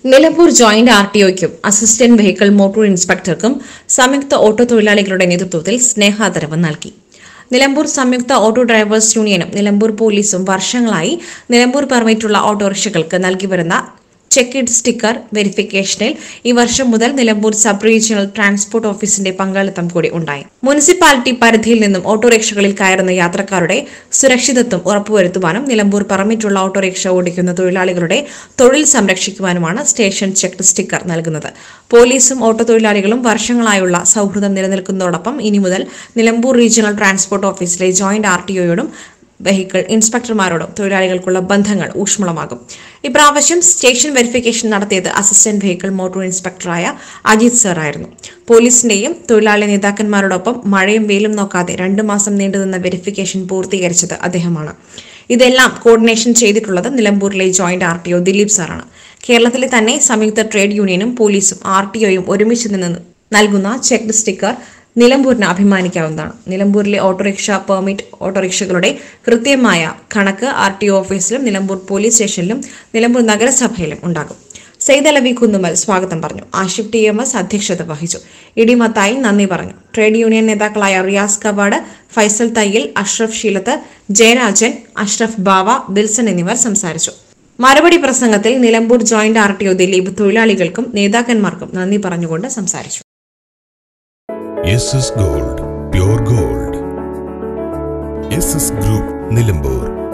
Nilambur joint R T ഒയ്ക്കും assistant vehicle motor ഇൻസ്പെക്ടർക്കും സംയുക്ത ഓട്ടോ തൊഴിലാളികളുടെ നേതൃത്വത്തിൽ സ്നേഹാദരവ് നൽകി നിലമ്പൂർ സംയുക്ത ഓട്ടോ ഡ്രൈവേഴ്സ് യൂണിയനും നിലമ്പൂർ പോലീസും വർഷങ്ങളായി നിലമ്പൂർ പെർമിറ്റുള്ള ഓട്ടോറിക്ഷകൾക്ക് നൽകി വരുന്ന ചെക്ക് ഇഡ് സ്റ്റിക്കർ വെരിഫിക്കേഷനിൽ ഈ വർഷം മുതൽ നിലമ്പൂർ സബ് റീജിയണൽ ട്രാൻസ്പോർട്ട് ഓഫീസിന്റെ പങ്കാളിത്തം കൂടി ഉണ്ടായി മുനിസിപ്പാലിറ്റി പരിധിയിൽ നിന്നും ഓട്ടോറിക്ഷകളിൽ കയറുന്ന യാത്രക്കാരുടെ സുരക്ഷിതത്വം ഉറപ്പുവരുത്തുവാനും നിലമ്പൂർ പെർമിറ്റുള്ള ഓട്ടോറിക്ഷ ഓടിക്കുന്ന തൊഴിലാളികളുടെ തൊഴിൽ സംരക്ഷിക്കുവാനുമാണ് സ്റ്റേഷൻ ചെക്ക് സ്റ്റിക്കർ നൽകുന്നത് പോലീസും ഓട്ടോ തൊഴിലാളികളും വർഷങ്ങളായുള്ള സൗഹൃദം നിലനിൽക്കുന്നതോടൊപ്പം ഇനി മുതൽ നിലമ്പൂർ റീജിയണൽ ട്രാൻസ്പോർട്ട് ഓഫീസിലെ ജോയിന്റ് ആർ ടി ഒയോടും വെഹിക്കിൾ ഇൻസ്പെക്ടർമാരോടും തൊഴിലാളികൾക്കുള്ള ബന്ധങ്ങൾ ഊഷ്മളമാകും ഇപ്രാവശ്യം സ്റ്റേഷൻ വെരിഫിക്കേഷൻ നടത്തിയത് അസിസ്റ്റന്റ് വെഹിക്കിൾ മോട്ടോർ ഇൻസ്പെക്ടറായ അജിത് സർ ആയിരുന്നു പോലീസിന്റെയും തൊഴിലാളി നേതാക്കന്മാരോടൊപ്പം മഴയും വെയിലും നോക്കാതെ രണ്ടു മാസം നീണ്ടുനിന്ന വെരിഫിക്കേഷൻ പൂർത്തീകരിച്ചത് അദ്ദേഹമാണ് ഇതെല്ലാം കോർഡിനേഷൻ ചെയ്തിട്ടുള്ളത് നിലമ്പൂരിലെ joint R T O Dileep സാറാണ് കേരളത്തിലെ തന്നെ സംയുക്ത ട്രേഡ് യൂണിയനും പോലീസും ആർ ടി ഒയും ഒരുമിച്ച് നിന്ന് നൽകുന്ന ചെക്ക് സ്റ്റിക്കർ നിലമ്പൂരിന് അഭിമാനിക്കാവുന്നതാണ് നിലമ്പൂരിലെ ഓട്ടോറിക്ഷ പെർമിറ്റ് ഓട്ടോറിക്ഷകളുടെ കൃത്യമായ കണക്ക് ആർ ടി ഒ ഓഫീസിലും നിലമ്പൂർ പോലീസ് സ്റ്റേഷനിലും നിലമ്പൂർ നഗരസഭയിലും ഉണ്ടാകും സെയ്ദ് അലവി കുന്നുമൽ സ്വാഗതം പറഞ്ഞു ആഷിഫ് ടി എം എസ് അധ്യക്ഷത വഹിച്ചു ഇടിമത്തായി നന്ദി പറഞ്ഞു ട്രേഡ് യൂണിയൻ നേതാക്കളായ റിയാസ് കവാട് ഫൈസൽ തയ്യിൽ അഷ്റഫ് ശീലത്ത് ജയരാജൻ അഷ്റഫ് ബാവ ബിൽസൺ എന്നിവർ സംസാരിച്ചു മറുപടി പ്രസംഗത്തിൽ Nilambur joint R T O Dileep തൊഴിലാളികൾക്കും നേതാക്കന്മാർക്കും നന്ദി പറഞ്ഞുകൊണ്ട് സംസാരിച്ചു S S gold pure gold S S group Nilambur